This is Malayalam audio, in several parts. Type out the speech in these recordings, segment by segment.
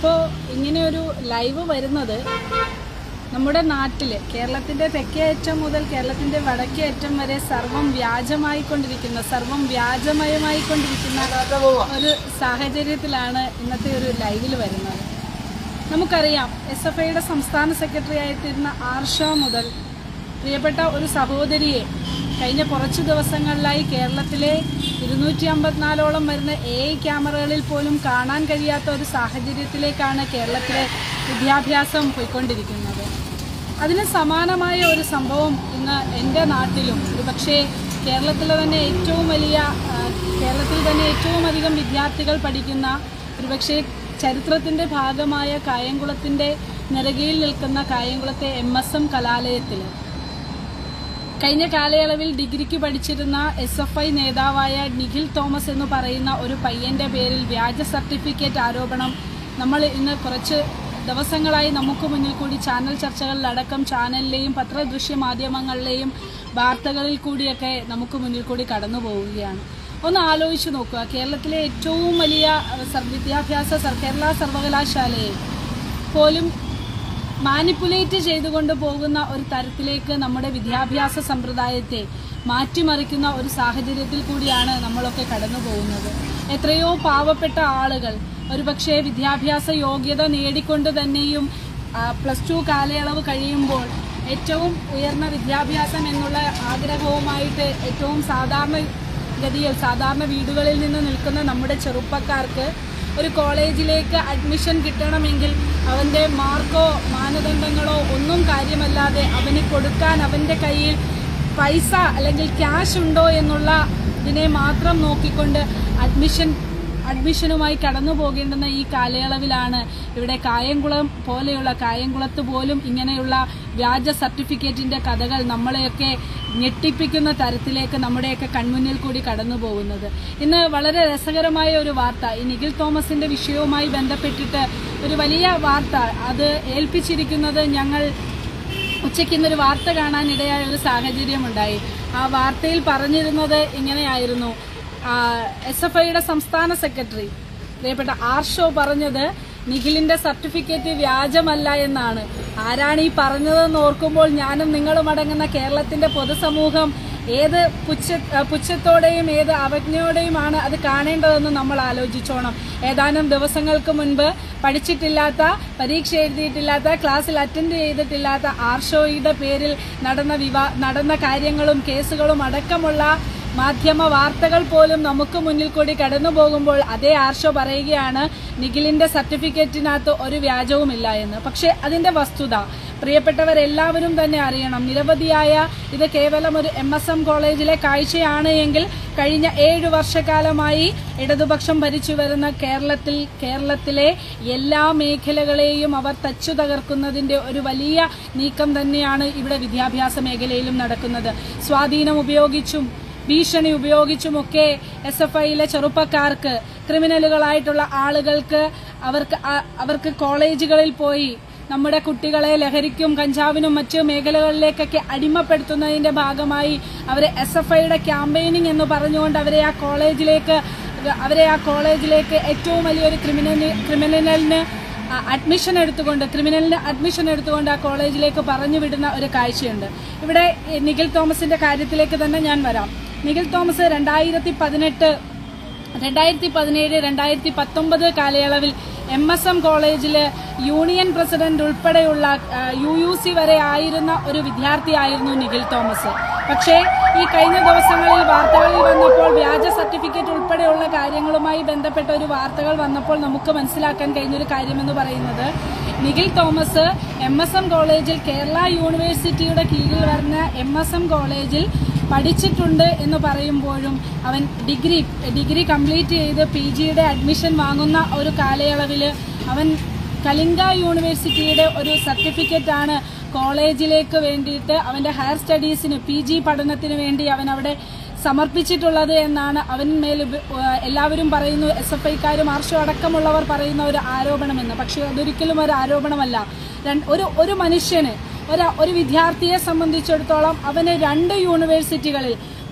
ഇപ്പോൾ ഇങ്ങനെ ഒരു ലൈവ് വരുന്നത് നമ്മുടെ നാട്ടിൽ കേരളത്തിൻ്റെ തെക്കേ അറ്റം മുതൽ കേരളത്തിൻ്റെ വടക്കേ അറ്റം വരെ സർവം വ്യാജമായിക്കൊണ്ടിരിക്കുന്ന സർവം വ്യാജമയമായിക്കൊണ്ടിരിക്കുന്ന ഒരു സാഹചര്യത്തിലാണ് ഇന്നത്തെ ഒരു ലൈവിൽ വരുന്നത് നമുക്കറിയാം എസ് എഫ് ഐയുടെ സംസ്ഥാന സെക്രട്ടറി ആയിട്ടിരുന്ന ആർഷ മുതൽ പ്രിയപ്പെട്ട ഒരു സഹോദരിയെ കഴിഞ്ഞ കുറച്ച് ദിവസങ്ങളിലായി കേരളത്തിലെ ഇരുന്നൂറ്റി അമ്പത്തിനാലോളം വരുന്ന എ ഐ ക്യാമറകളിൽ പോലും കാണാൻ കഴിയാത്ത ഒരു സാഹചര്യത്തിലേക്കാണ് കേരളത്തിലെ വിദ്യാഭ്യാസം പോയിക്കൊണ്ടിരിക്കുന്നത് അതിന് സമാനമായ ഒരു സംഭവം ഇന്ന് എൻ്റെ നാട്ടിലും ഒരുപക്ഷേ കേരളത്തിലെ തന്നെ ഏറ്റവും വലിയ ആ, കേരളത്തിൽ തന്നെ ഏറ്റവും അധികം വിദ്യാർത്ഥികൾ പഠിക്കുന്ന ഒരുപക്ഷേ ചരിത്രത്തിൻ്റെ ഭാഗമായ കായംകുളത്തിൻ്റെ നെറുകയിൽ നിൽക്കുന്ന കായംകുളത്തെ എം എസ് എം കലാലയത്തിൽ കഴിഞ്ഞ കാലയളവിൽ ഡിഗ്രിക്ക് പഠിച്ചിരുന്ന എസ് എഫ് ഐ നേതാവായ നിഖിൽ തോമസ് എന്ന് പറയുന്ന ഒരു പയ്യന്റെ പേരിൽ വ്യാജ സർട്ടിഫിക്കറ്റ് ആരോപണം നമ്മൾ ഇന്ന് കുറച്ച് ദിവസങ്ങളായി നമുക്ക് മുന്നിൽ കൂടി ചാനൽ ചർച്ചകളിലടക്കം ചാനലിലെയും പത്രദൃശ്യ മാധ്യമങ്ങളിലെയും വാർത്തകളിൽ കൂടിയൊക്കെ നമുക്ക് മുന്നിൽ കൂടി കടന്നു പോവുകയാണ് ഒന്ന് ആലോചിച്ച് നോക്കുക കേരളത്തിലെ ഏറ്റവും വലിയ അഹ്, സർ- വിദ്യാഭ്യാസ സർ കേരള സർവകലാശാലയെ പോലും മാനിപ്പുലേറ്റ് ചെയ്തുകൊണ്ട് പോകുന്ന ഒരു തരത്തിലേക്ക് നമ്മുടെ വിദ്യാഭ്യാസ സമ്പ്രദായത്തെ മാറ്റിമറിക്കുന്ന ഒരു സാഹചര്യത്തിൽ കൂടിയാണ് നമ്മളൊക്കെ കടന്നു പോകുന്നത് എത്രയോ പാവപ്പെട്ട ആളുകൾ ഒരുപക്ഷെ വിദ്യാഭ്യാസ യോഗ്യത നേടിക്കൊണ്ട് തന്നെയും പ്ലസ് ടു കാലയളവ് കഴിയുമ്പോൾ ഏറ്റവും ഉയർന്ന വിദ്യാഭ്യാസം എന്നുള്ള ആഗ്രഹവുമായിട്ട് ഏറ്റവും സാധാരണ ഗതിയിൽ സാധാരണ വീടുകളിൽ നിന്ന് നിൽക്കുന്ന നമ്മുടെ ചെറുപ്പക്കാർക്ക് ഒരു കോളേജിലേക്ക് അഡ്മിഷൻ കിട്ടണമെങ്കിൽ അവൻ്റെ മാർക്കോ മാനദണ്ഡങ്ങളോ ഒന്നും കാര്യമല്ലാതെ അവന് കൊടുക്കാൻ അവൻ്റെ കയ്യിൽ പൈസ അല്ലെങ്കിൽ ക്യാഷ് ഉണ്ടോ എന്നുള്ള ഇതിനെ മാത്രം നോക്കിക്കൊണ്ട് അഡ്മിഷൻ അഡ്മിഷനുമായി കടന്നു പോകേണ്ടുന്ന ഈ കാലയളവിലാണ് ഇവിടെ കായംകുളം പോലെയുള്ള കായംകുളത്ത് പോലും ഇങ്ങനെയുള്ള വ്യാജ സർട്ടിഫിക്കറ്റിന്റെ കഥകൾ നമ്മളെയൊക്കെ ഞെട്ടിപ്പിക്കുന്ന തരത്തിലേക്ക് നമ്മുടെയൊക്കെ കൺമുന്നിൽ കൂടി കടന്നു പോകുന്നത് ഇന്ന് വളരെ രസകരമായ ഒരു വാർത്ത ഈ നിഖിൽ തോമസിന്റെ വിഷയവുമായി ബന്ധപ്പെട്ടിട്ട് ഒരു വലിയ വാർത്ത അത് ഏൽപ്പിച്ചിരിക്കുന്നത് ഞങ്ങൾ ഉച്ചയ്ക്ക് ഇന്നൊരു വാർത്ത കാണാനിടയായ ഒരു സാഹചര്യമുണ്ടായി ആ വാർത്തയിൽ പറഞ്ഞിരുന്നത് ഇങ്ങനെയായിരുന്നു എസ് എഫ് ഐയുടെ സംസ്ഥാന സെക്രട്ടറി പ്രിയപ്പെട്ട ആർഷോ പറഞ്ഞത് നിഖിലിന്റെ സർട്ടിഫിക്കറ്റ് വ്യാജമല്ല എന്നാണ് ആരാണ് ഈ പറഞ്ഞതെന്ന് ഓർക്കുമ്പോൾ ഞാനും നിങ്ങളും അടങ്ങുന്ന കേരളത്തിന്റെ പൊതുസമൂഹം ഏത് പുച്ഛ ആ, പുച്ഛത്തോടെയും ഏത് അവജ്ഞയോടെയുമാണ് അത് കാണേണ്ടതെന്ന് നമ്മൾ ആലോചിച്ചോണം ഏതാനും ദിവസങ്ങൾക്ക് മുൻപ് പഠിച്ചിട്ടില്ലാത്ത പരീക്ഷ എഴുതിയിട്ടില്ലാത്ത ക്ലാസ്സിൽ അറ്റൻഡ് ചെയ്തിട്ടില്ലാത്ത ആർഷോയുടെ പേരിൽ നടന്ന വിവാ നടന്ന കാര്യങ്ങളും കേസുകളും അടക്കമുള്ള മാധ്യമ വാർത്തകൾ പോലും നമുക്ക് മുന്നിൽ കൂടി കടന്നു പോകുമ്പോൾ അതേ ആർഷോ പറയുകയാണ് നിഖിലിന്റെ സർട്ടിഫിക്കറ്റിനകത്ത് ഒരു വ്യാജവുമില്ല എന്ന് പക്ഷേ അതിന്റെ വസ്തുത പ്രിയപ്പെട്ടവരെല്ലാവരും തന്നെ അറിയണം നിരവധിയായ ഇത് കേവലം ഒരു എം എസ് എം കോളേജിലെ കാഴ്ചയാണ് എങ്കിൽ കഴിഞ്ഞ ഏഴു വർഷക്കാലമായി ഇടതുപക്ഷം ഭരിച്ചു വരുന്ന കേരളത്തിൽ കേരളത്തിലെ എല്ലാ മേഖലകളെയും അവർ തച്ചു തകർക്കുന്നതിന്റെ ഒരു വലിയ നീക്കം തന്നെയാണ് ഇവിടെ വിദ്യാഭ്യാസ മേഖലയിലും നടക്കുന്നത് സ്വാധീനം ഉപയോഗിച്ചും ഭീഷണി ഉപയോഗിച്ചുമൊക്കെ എസ് എഫ് ഐയിലെ ചെറുപ്പക്കാർക്ക് ക്രിമിനലുകളായിട്ടുള്ള ആളുകൾക്ക് അവർക്ക് ആ- അവർക്ക് കോളേജുകളിൽ പോയി നമ്മുടെ കുട്ടികളെ ലഹരിക്കും കഞ്ചാവിനും മറ്റു മേഖലകളിലേക്കൊക്കെ അടിമപ്പെടുത്തുന്നതിന്റെ ഭാഗമായി അവരെ എസ് എഫ് ഐയുടെ ക്യാമ്പയിനിങ് എന്ന് പറഞ്ഞുകൊണ്ട് അവരെ ആ കോളേജിലേക്ക് അവരെ ആ കോളേജിലേക്ക് ഏറ്റവും വലിയൊരു ക്രിമിനൽ ക്രിമിനലിന് അഡ്മിഷൻ എടുത്തുകൊണ്ട് ക്രിമിനലിന് അഡ്മിഷൻ എടുത്തുകൊണ്ട് ആ കോളേജിലേക്ക് പറഞ്ഞു വിടുന്ന ഒരു കാഴ്ചയുണ്ട് ഇവിടെ ഈ നിഖിൽ തോമസിന്റെ കാര്യത്തിലേക്ക് തന്നെ ഞാൻ വരാം നിഖിൽ തോമസ് രണ്ടായിരത്തി പതിനെട്ട് രണ്ടായിരത്തി പതിനേഴ് രണ്ടായിരത്തി പത്തൊമ്പത് കാലയളവിൽ എം എസ് എം കോളേജിൽ യൂണിയൻ പ്രസിഡന്റ് ഉൾപ്പെടെയുള്ള യു യു സി വരെ ആയിരുന്ന ഒരു വിദ്യാർത്ഥിയായിരുന്നു നിഖിൽ തോമസ് പക്ഷേ ഈ കഴിഞ്ഞ ദിവസങ്ങളിൽ വാർത്തകളിൽ വന്നപ്പോൾ വ്യാജ സർട്ടിഫിക്കറ്റ് ഉൾപ്പെടെയുള്ള കാര്യങ്ങളുമായി ബന്ധപ്പെട്ട ഒരു വാർത്തകൾ വന്നപ്പോൾ നമുക്ക് മനസ്സിലാക്കാൻ കഴിഞ്ഞൊരു കാര്യമെന്ന് പറയുന്നത് Nikhil Thomas M S M കോളേജിൽ കേരള യൂണിവേഴ്സിറ്റിയുടെ കീഴിൽ വരുന്ന എം എസ് എം കോളേജിൽ പഠിച്ചിട്ടുണ്ട് എന്ന് പറയുമ്പോഴും അവൻ ഡിഗ്രി ഡിഗ്രി കംപ്ലീറ്റ് ചെയ്ത് പി ജിയുടെ അഡ്മിഷൻ വാങ്ങുന്ന ഒരു കാലയളവിൽ അവൻ കലിംഗ യൂണിവേഴ്സിറ്റിയുടെ ഒരു സർട്ടിഫിക്കറ്റാണ് കോളേജിലേക്ക് വേണ്ടിയിട്ട് അവൻ്റെ ഹയർ സ്റ്റഡീസിന് പി ജി പഠനത്തിന് വേണ്ടി അവൻ അവിടെ സമർപ്പിച്ചിട്ടുള്ളത് എന്നാണ് അവന്മേൽ ഉപ- ഏഹ് എല്ലാവരും പറയുന്നു എസ് എഫ് ഐക്കാരും ആർഷോ അടക്കമുള്ളവർ പറയുന്ന ഒരു ആരോപണമെന്ന് പക്ഷേ അതൊരിക്കലും ഒരു ആരോപണമല്ല രൺ- ഒരു ഒരു മനുഷ്യന് ഒരു ഒരു വിദ്യാർത്ഥിയെ സംബന്ധിച്ചിടത്തോളം അവന് രണ്ട് യൂണിവേഴ്സിറ്റികളിൽ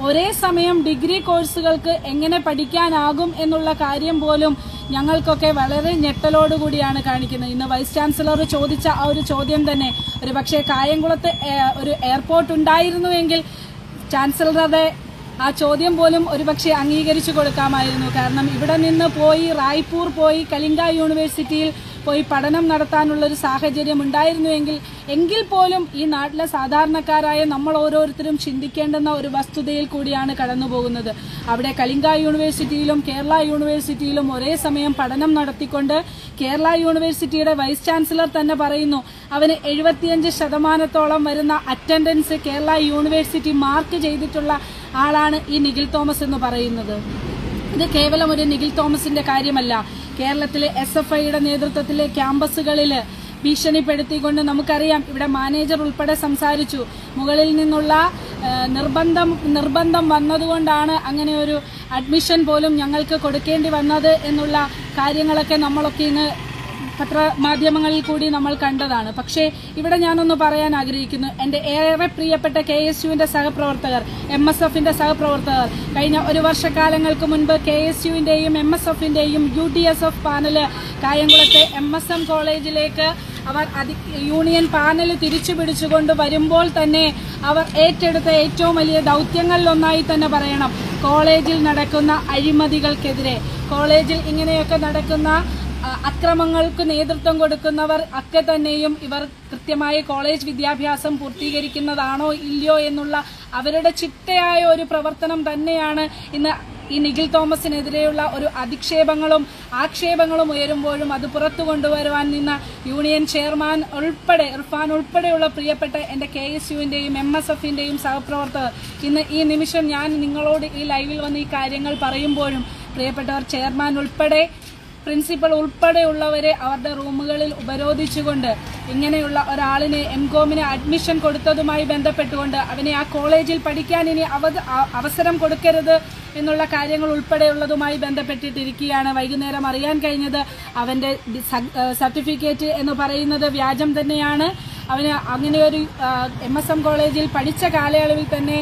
ഒരേ സമയം ഡിഗ്രി കോഴ്സുകൾക്ക് എങ്ങനെ പഠിക്കാനാകും എന്നുള്ള കാര്യം പോലും ഞങ്ങൾക്കൊക്കെ വളരെ ഞെട്ടലോടുകൂടിയാണ് കാണിക്കുന്നത് ഇന്ന് വൈസ് ചാൻസലർ ചോദിച്ച ആ ഒരു ചോദ്യം തന്നെ ഒരു പക്ഷേ കായംകുളത്ത് ഏ- ഒരു എയർപോർട്ട് ഉണ്ടായിരുന്നുവെങ്കിൽ ചാൻസലറുടെ ആ ചോദ്യം പോലും ഒരുപക്ഷെ അംഗീകരിച്ചു കൊടുക്കാമായിരുന്നു കാരണം ഇവിടെ നിന്ന് പോയി റായ്പൂർ പോയി കലിംഗ യൂണിവേഴ്സിറ്റിയിൽ പോയി പഠനം നടത്താനുള്ള ഒരു സാഹചര്യം ഉണ്ടായിരുന്നുവെങ്കിൽ എങ്കിൽ പോലും ഈ നാട്ടിലെ സാധാരണക്കാരായ നമ്മൾ ഓരോരുത്തരും ചിന്തിക്കേണ്ടുന്ന ഒരു വസ്തുതയിൽ കൂടിയാണ് കടന്നു പോകുന്നത് അവിടെ കലിംഗ യൂണിവേഴ്സിറ്റിയിലും കേരള യൂണിവേഴ്സിറ്റിയിലും ഒരേ സമയം പഠനം നടത്തിക്കൊണ്ട് കേരള യൂണിവേഴ്സിറ്റിയുടെ വൈസ് ചാൻസലർ തന്നെ പറയുന്നു അവന് എഴുപത്തിയഞ്ച് ശതമാനത്തോളം വരുന്ന അറ്റൻഡൻസ് കേരള യൂണിവേഴ്സിറ്റി മാർക്ക് ചെയ്തിട്ടുള്ള ആളാണ് ഈ നിഖിൽ തോമസ് എന്ന് പറയുന്നത് ഇത് കേവലം ഒരു നിഖിൽ തോമസിന്റെ കാര്യമല്ല കേരളത്തിലെ എസ് എഫ് ഐയുടെ നേതൃത്വത്തിലെ ക്യാമ്പസുകളിൽ ഭീഷണിപ്പെടുത്തിക്കൊണ്ട് നമുക്കറിയാം ഇവിടെ മാനേജർ ഉൾപ്പെടെ സംസാരിച്ചു മുകളിൽ നിന്നുള്ള ആ, നിർബന്ധം നിർബന്ധം വന്നതുകൊണ്ടാണ് അങ്ങനെ ഒരു അഡ്മിഷൻ പോലും ഞങ്ങൾക്ക് കൊടുക്കേണ്ടി വന്നത് എന്നുള്ള കാര്യങ്ങളൊക്കെ നമ്മളൊക്കെ ഇന്ന് പത്രമാധ്യമങ്ങളിൽ കൂടി നമ്മൾ കണ്ടതാണ് പക്ഷേ ഇവിടെ ഞാനൊന്ന് പറയാൻ ആഗ്രഹിക്കുന്നു എൻ്റെ ഏറെ പ്രിയപ്പെട്ട കെ എസ് യുവിൻ്റെ സഹപ്രവർത്തകർ എം എസ് എഫിൻ്റെ സഹപ്രവർത്തകർ കഴിഞ്ഞ ഒരു വർഷക്കാലങ്ങൾക്ക് മുൻപ് കെ എസ് യുവിൻ്റെയും എം എസ് എഫിൻ്റെയും U D S F panel കായംകുളത്തെ എം എസ് എം കോളേജിലേക്ക് അവർ അതി യൂണിയൻ പാനൽ തിരിച്ചു പിടിച്ചുകൊണ്ട് വരുമ്പോൾ തന്നെ അവർ ഏറ്റെടുത്ത ഏറ്റവും വലിയ ദൗത്യങ്ങളിലൊന്നായി തന്നെ പറയണം കോളേജിൽ നടക്കുന്ന അഴിമതികൾക്കെതിരെ കോളേജിൽ ഇങ്ങനെയൊക്കെ നടക്കുന്ന അ- അക്രമങ്ങൾക്ക് നേതൃത്വം കൊടുക്കുന്നവർ ഒക്കെ തന്നെയും ഇവർ കൃത്യമായ കോളേജ് വിദ്യാഭ്യാസം പൂർത്തീകരിക്കുന്നതാണോ ഇല്ലയോ എന്നുള്ള അവരുടെ ചിട്ടയായ ഒരു പ്രവർത്തനം തന്നെയാണ് ഇന്ന് ഈ നിഖിൽ തോമസിനെതിരെയുള്ള ഒരു അധിക്ഷേപങ്ങളും ആക്ഷേപങ്ങളും ഉയരുമ്പോഴും അത് പുറത്തു കൊണ്ടുവരുവാൻ നിന്ന യൂണിയൻ ചെയർമാൻ ഉൾപ്പെടെ ഇർഫാൻ ഉൾപ്പെടെയുള്ള പ്രിയപ്പെട്ട എൻ്റെ കെ എസ് യുവിൻ്റെയും എം എസ് എഫിൻ്റെയും സഹപ്രവർത്തകർ ഇന്ന് ഈ നിമിഷം ഞാൻ നിങ്ങളോട് ഈ ലൈവിൽ വന്ന് ഈ കാര്യങ്ങൾ പറയുമ്പോഴും പ്രിയപ്പെട്ടവർ ചെയർമാൻ ഉൾപ്പെടെ പ്രിൻസിപ്പൽ ഉൾപ്പെടെയുള്ളവരെ അവരുടെ റൂമുകളിൽ ഉപരോധിച്ചുകൊണ്ട് ഇങ്ങനെയുള്ള ഒരാളിനെ എം കോമിന് അഡ്മിഷൻ കൊടുത്തതുമായി ബന്ധപ്പെട്ടുകൊണ്ട് അവനെ ആ കോളേജിൽ പഠിക്കാൻ ഇനി അവ- അ- അവസരം കൊടുക്കരുത് എന്നുള്ള കാര്യങ്ങൾ ഉൾപ്പെടെയുള്ളതുമായി ബന്ധപ്പെട്ടിട്ടിരിക്കുകയാണ് വൈകുന്നേരം അറിയാൻ കഴിഞ്ഞത് അവന്റെ ഡി- സ- ഏഹ് സർട്ടിഫിക്കറ്റ് എന്ന് പറയുന്നത് വ്യാജം തന്നെയാണ് അവന് അങ്ങനെ ഒരു എം എസ് എം കോളേജിൽ പഠിച്ച കാലയളവിൽ തന്നെ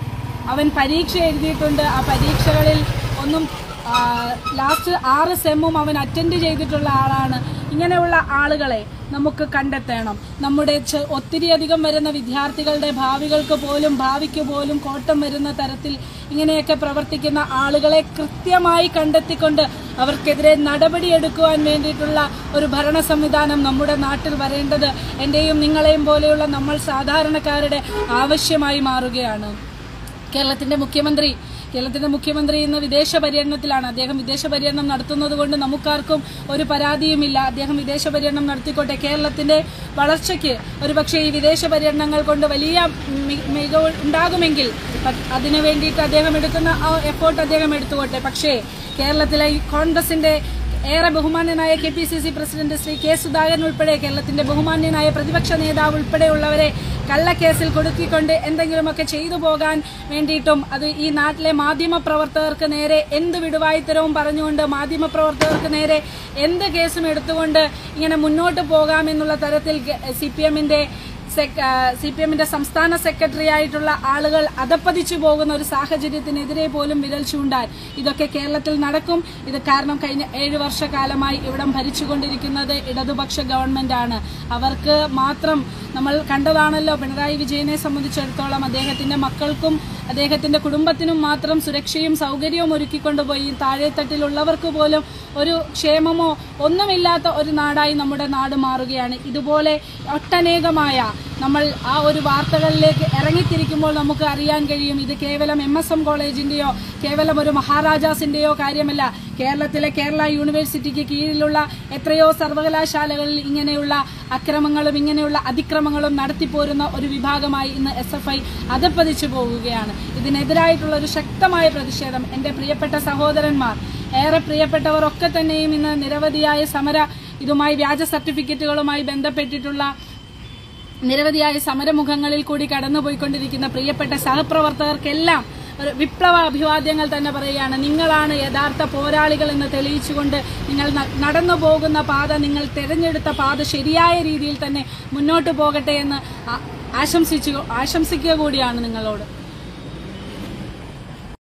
അവൻ പരീക്ഷ എഴുതിയിട്ടുണ്ട് ആ പരീക്ഷകളിൽ ഒന്നും ലാസ്റ്റ് ആറ് സെമ്മും അവൻ അറ്റൻഡ് ചെയ്തിട്ടുള്ള ആളാണ് ഇങ്ങനെയുള്ള ആളുകളെ നമുക്ക് കണ്ടെത്തണം നമ്മുടെ ചെ- ഒത്തിരിയധികം വരുന്ന വിദ്യാർത്ഥികളുടെ ഭാവികൾക്ക് പോലും ഭാവിക്ക് പോലും കോട്ടം വരുന്ന തരത്തിൽ ഇങ്ങനെയൊക്കെ പ്രവർത്തിക്കുന്ന ആളുകളെ കൃത്യമായി കണ്ടെത്തിക്കൊണ്ട് അവർക്കെതിരെ നടപടിയെടുക്കുവാൻ വേണ്ടിയിട്ടുള്ള ഒരു ഭരണ സംവിധാനം നമ്മുടെ നാട്ടിൽ വരേണ്ടത് എൻ്റെയും നിങ്ങളെയും പോലെയുള്ള നമ്മൾ സാധാരണക്കാരുടെ ആവശ്യമായി മാറുകയാണ് കേരളത്തിന്റെ മുഖ്യമന്ത്രി കേരളത്തിന്റെ മുഖ്യമന്ത്രി ഇന്ന് വിദേശ പര്യടനത്തിലാണ് അദ്ദേഹം വിദേശ പര്യടനം നടത്തുന്നത് കൊണ്ട് നമുക്കാർക്കും ഒരു പരാതിയുമില്ല അദ്ദേഹം വിദേശ പര്യടനം നടത്തിക്കോട്ടെ കേരളത്തിന്റെ വളർച്ചയ്ക്ക് ഒരുപക്ഷെ ഈ വിദേശ പര്യടനങ്ങൾ കൊണ്ട് വലിയ മി- മികവ് ഉണ്ടാകുമെങ്കിൽ പ- അതിനു വേണ്ടിയിട്ട് അദ്ദേഹം എടുക്കുന്ന ആ എഫേർട്ട് അദ്ദേഹം എടുത്തുകൊട്ടെ പക്ഷേ കേരളത്തിലെ ഈ കോൺഗ്രസിന്റെ ഏറെ ബഹുമാന്യനായ K P C C president Shri K Sudhakaran ഉൾപ്പെടെ കേരളത്തിന്റെ ബഹുമാന്യനായ പ്രതിപക്ഷ നേതാവ് ഉൾപ്പെടെയുള്ളവരെ കള്ളക്കേസിൽ കൊടുക്കിക്കൊണ്ട് എന്തെങ്കിലുമൊക്കെ ചെയ്തു പോകാൻ വേണ്ടിയിട്ടും അത് ഈ നാട്ടിലെ മാധ്യമ പ്രവർത്തകർക്ക് നേരെ എന്ത് വിടുവായിത്തരവും പറഞ്ഞുകൊണ്ട് മാധ്യമ പ്രവർത്തകർക്ക് നേരെ എന്ത് കേസും എടുത്തുകൊണ്ട് ഇങ്ങനെ മുന്നോട്ട് പോകാമെന്നുള്ള തരത്തിൽ സി പി എമ്മിന്റെ സി പി എമ്മിന്റെ സംസ്ഥാന സെക്രട്ടറി ആയിട്ടുള്ള ആളുകൾ അധപ്പതിച്ചു പോകുന്ന ഒരു സാഹചര്യത്തിനെതിരെ പോലും വിരൽ ചൂണ്ടാൻ ഇതൊക്കെ കേരളത്തിൽ നടക്കും ഇത് കാരണം കഴിഞ്ഞ ഏഴ് വർഷക്കാലമായി ഇവിടം ഭരിച്ചുകൊണ്ടിരിക്കുന്നത് ഇടതുപക്ഷ ഗവൺമെന്റ് ആണ് അവർക്ക് മാത്രം നമ്മൾ കണ്ടതാണല്ലോ പിണറായി വിജയനെ സംബന്ധിച്ചിടത്തോളം അദ്ദേഹത്തിന്റെ മക്കൾക്കും അദ്ദേഹത്തിന്റെ കുടുംബത്തിനും മാത്രം സുരക്ഷയും സൗകര്യവും ഒരുക്കിക്കൊണ്ടുപോയി താഴെത്തട്ടിലുള്ളവർക്ക് പോലും ഒരു ക്ഷേമമോ ഒന്നുമില്ലാത്ത ഒരു നാടായി നമ്മുടെ നാട് മാറുകയാണ് ഇതുപോലെ ഒട്ടനേകമായ നമ്മൾ ആ ഒരു വാർത്തകളിലേക്ക് ഇറങ്ങിത്തിരിക്കുമ്പോൾ നമുക്ക് അറിയാൻ കഴിയും ഇത് കേവലം എം എസ് എം കോളേജിന്റെയോ കേവലം ഒരു മഹാരാജാസിന്റെയോ കാര്യമല്ല കേരളത്തിലെ കേരള യൂണിവേഴ്സിറ്റിക്ക് കീഴിലുള്ള എത്രയോ സർവകലാശാലകളിൽ ഇങ്ങനെയുള്ള അക്രമങ്ങളും ഇങ്ങനെയുള്ള അതിക്രമങ്ങളും നടത്തിപ്പോരുന്ന ഒരു വിഭാഗമായി ഇന്ന് എസ് എഫ് ഐ അധപ്പതിച്ചു പോവുകയാണ് ഇതിനെതിരായിട്ടുള്ള ഒരു ശക്തമായ പ്രതിഷേധം എൻ്റെ പ്രിയപ്പെട്ട സഹോദരന്മാർ ഏറെ പ്രിയപ്പെട്ടവർ ഒക്കെ തന്നെയും ഇന്ന് നിരവധിയായ സമര ഇതുമായി വ്യാജ സർട്ടിഫിക്കറ്റുകളുമായി ബന്ധപ്പെട്ടിട്ടുള്ള നിരവധിയായ സമരമുഖങ്ങളിൽ കൂടി കടന്നുപോയിക്കൊണ്ടിരിക്കുന്ന പ്രിയപ്പെട്ട സഹപ്രവർത്തകർക്കെല്ലാം ഒരു വിപ്ലവ അഭിവാദ്യങ്ങൾ തന്നെ പറയുകയാണ് നിങ്ങളാണ് യഥാർത്ഥ പോരാളികൾ എന്ന് തെളിയിച്ചുകൊണ്ട് നിങ്ങൾ ന- നടന്നു പോകുന്ന പാത നിങ്ങൾ തിരഞ്ഞെടുത്ത പാത ശരിയായ രീതിയിൽ തന്നെ മുന്നോട്ട് പോകട്ടെ എന്ന് ആ- ആശംസിച്ചു ആശംസിക്കുക കൂടിയാണ് നിങ്ങളോട്